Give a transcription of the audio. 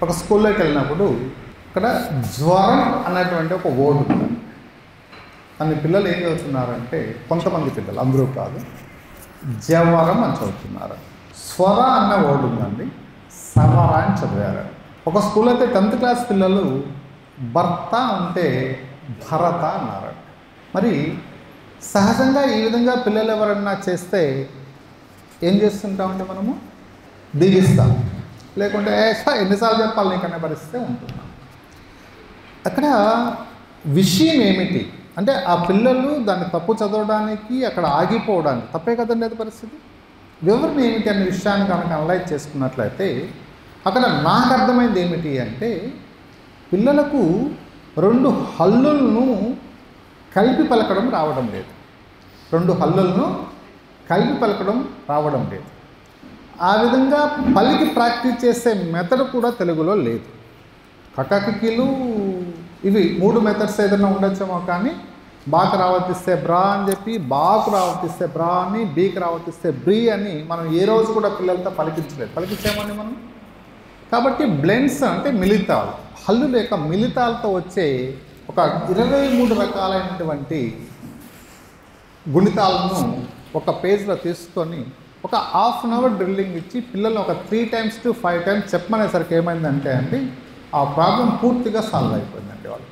ఒక స్కూల్లోకి వెళ్ళినప్పుడు ఇక్కడ జ్వరం అన్నటువంటి ఒక వర్డ్ ఉంది అన్ని పిల్లలు ఏం చదువుతున్నారంటే కొంతమంది పిల్లలు అందరూ కాదు జవరం అని చదువుతున్నారు స్వర అన్న వర్డ్ ఉందండి సమర అని చదివారు ఒక స్కూల్ అయితే టెన్త్ క్లాస్ పిల్లలు భర్త అంటే భరత అన్నారు మరి సహజంగా ఈ విధంగా పిల్లలు ఎవరన్నా చేస్తే ఏం చేస్తుంటామంటే మనము దిగిస్తాం లేకుంటే "ఏ, సార్ ఎన్నిసార్లు చెప్పాలి నీకనే పరిస్థితి ఉంటున్నాం అక్కడ విషయం ఏమిటి అంటే ఆ పిల్లలు దాన్ని తప్పు చదవడానికి అక్కడ ఆగిపోవడానికి తప్పే కదండి అది పరిస్థితి వివరణ ఏమిటి అనే విషయాన్ని కనుక అనలైజ్ చేసుకున్నట్లయితే అక్కడ నాకు అర్థమైంది ఏమిటి అంటే పిల్లలకు రెండు హల్లులను కలిపి పలకడం రావడం లేదు రెండు హల్లులను కలిపి పలకడం రావడం లేదు ఆ విధంగా పలికి ప్రాక్టీస్ చేసే మెథడ్ కూడా తెలుగులో లేదు కకాకికీలు ఇవి మూడు మెథడ్స్ ఏదైనా ఉండొచ్చేమో కానీ బాకు రావర్తిస్తే బ్రా అని చెప్పి బాకు రావర్తిస్తే బ్రా అని బీకి రావర్తిస్తే బ్రీ అని మనం ఏ రోజు కూడా పిల్లలతో పలికించలేదు పలికించామని మనం కాబట్టి బ్లెండ్స్ అంటే మిలితాలు హల్లు లేక మిలితాలతో వచ్చే ఒక ఇరవై మూడు రకాలైనటువంటి గుణితాలను ఒక పేజ్లో తీసుకొని ఒక హాఫ్ అన్ అవర్ డ్రిల్లింగ్ ఇచ్చి పిల్లల్ని ఒక three times to five times చెప్పమనేసరికి ఏమైందంటే అండి ఆ ప్రాబ్లం పూర్తిగా సాల్వ్ అయిపోయిందండి వాళ్ళు